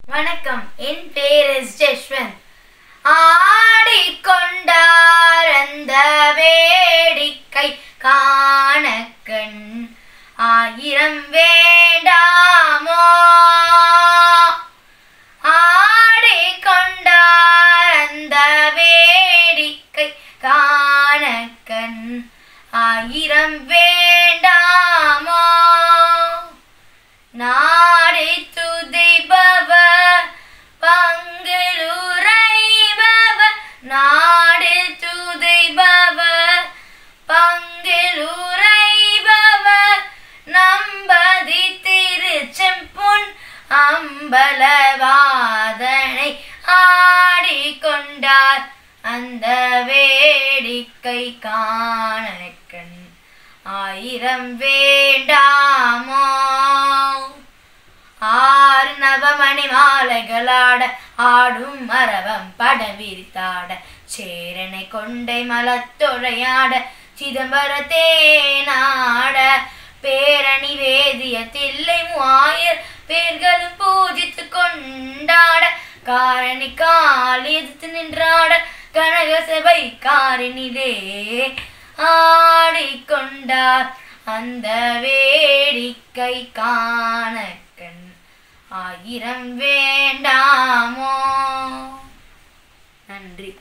வணக்கம் என் பேர் எஸ் ஜஸ்வந்த் ஆடிக்கொண்டார் அந்த வேடிக்கை காணக்கண் ஆயிரம் வேண்டாமோ ஆடிக்கொண்டார் அந்த வேடிக்கை காணக்கண் ஆயிரம் வேண்டாமோ நாடி துதிபவ பங்கிலுரைபவ நாடி துதிபவ பங்கிலுரைபவ நம்பதி திருச்செம்பொன் அம்பலவாதனை ஆடிக்கொண்டார் அந்த வேடிக்கை காணக்கண் ஆயிரம் வேண்டாமோ ஆறு நவமணி மாலைகளாட ஆடும் மரவம் படம் விரித்தாட சேரனை கொண்டை மலத்தொழையாட சிதம்பர தேனாட பேரணி வேதிய தில்லை மூவாயிரம் பேர்களும் பூஜித்து கொண்டாட காரணி கால் எதிர்த்து நின்றாட கனக சபை காரினிலே ஆடிக்கொண்டார் அந்த வேடிக்கை காணக்கண் ஆயிரம் வேண்டாமோ நன்றி